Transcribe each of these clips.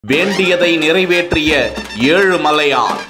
வேண்டியதை நிறைவேற்றிய ஏழு மலையான்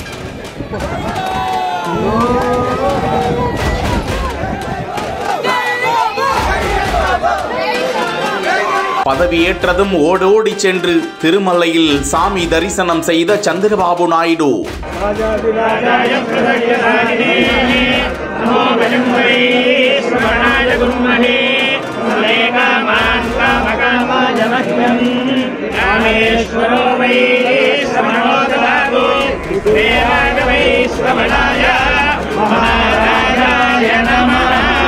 பதவியேற்றதும் ஓடோடி சென்று திருமலையில் சாமி தரிசனம் செய்த சந்திரபாபு நாயுடு राजाधिराजाय प्रदयदायिने नमो वयम्वै श्रवणाय गुरुमहे फले कामान् कामकामाय मह्यम् कामेश्वरो वै श्रवणो ददातु देवाय वै श्रवणाय महाराजाय नमः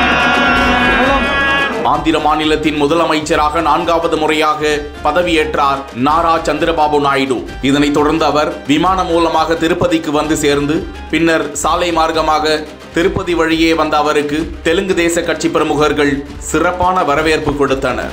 ஆந்திர மாநிலத்தின் முதலமைச்சராக நான்காவது முறையாக பதவியேற்றார் நாரா சந்திரபாபு நாயுடு இதனைத் தொடர்ந்து அவர் விமானம் மூலமாக திருப்பதிக்கு வந்து சேர்ந்து பின்னர் சாலை மார்க்கமாக திருப்பதி வழியே வந்த அவருக்கு தெலுங்கு தேச கட்சி பிரமுகர்கள் சிறப்பான வரவேற்பு கொடுத்தனர்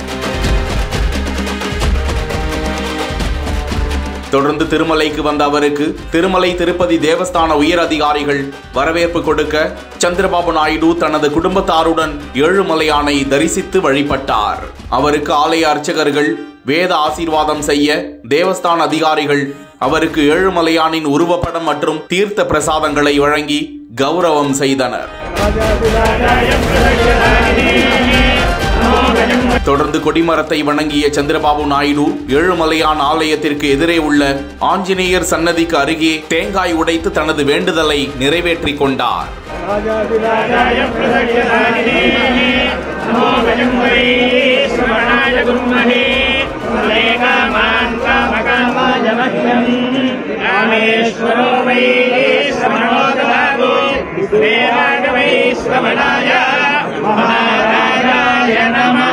தொடர்ந்து திருமலைக்கு வந்த அவருக்கு திருமலை திருப்பதி தேவஸ்தான உயர் அதிகாரிகள் வரவேற்பு கொடுக்க சந்திரபாபு நாயுடு தனது குடும்பத்தாருடன் ஏழுமலையானை தரிசித்து வழிபட்டார் அவருக்கு ஆலய அர்ச்சகர்கள் வேத ஆசீர்வாதம் செய்ய தேவஸ்தான அதிகாரிகள் அவருக்கு ஏழுமலையானின் உருவப்படம் மற்றும் தீர்த்த பிரசாதங்களை வழங்கி கௌரவம் செய்தனர் राजाधिराजाय प्रदयदायिने नमो वयम्वै தொடர்ந்து கொடிமரத்தை வணங்கிய சந்திரபாபு நாயுடு ஏழுமலையான் ஆலயத்திற்கு எதிரே உள்ள ஆஞ்சநேயர் சன்னதிக்கு அருகே தேங்காய் உடைத்து தனது வேண்டுதலை நிறைவேற்றிக் கொண்டார் राजाधिराजाय प्रदयदायिने नमो वयम्वै श्रवणाय गुरुमहे फले कामान् कामकामाय मह्यम् कामेश्वरो वै श्रवणो ददातु देवाय वै श्रवणाय महाराजाय नमः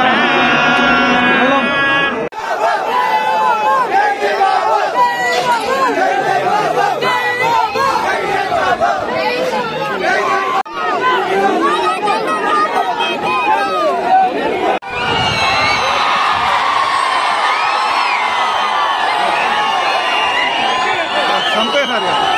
చంపేశారు కదా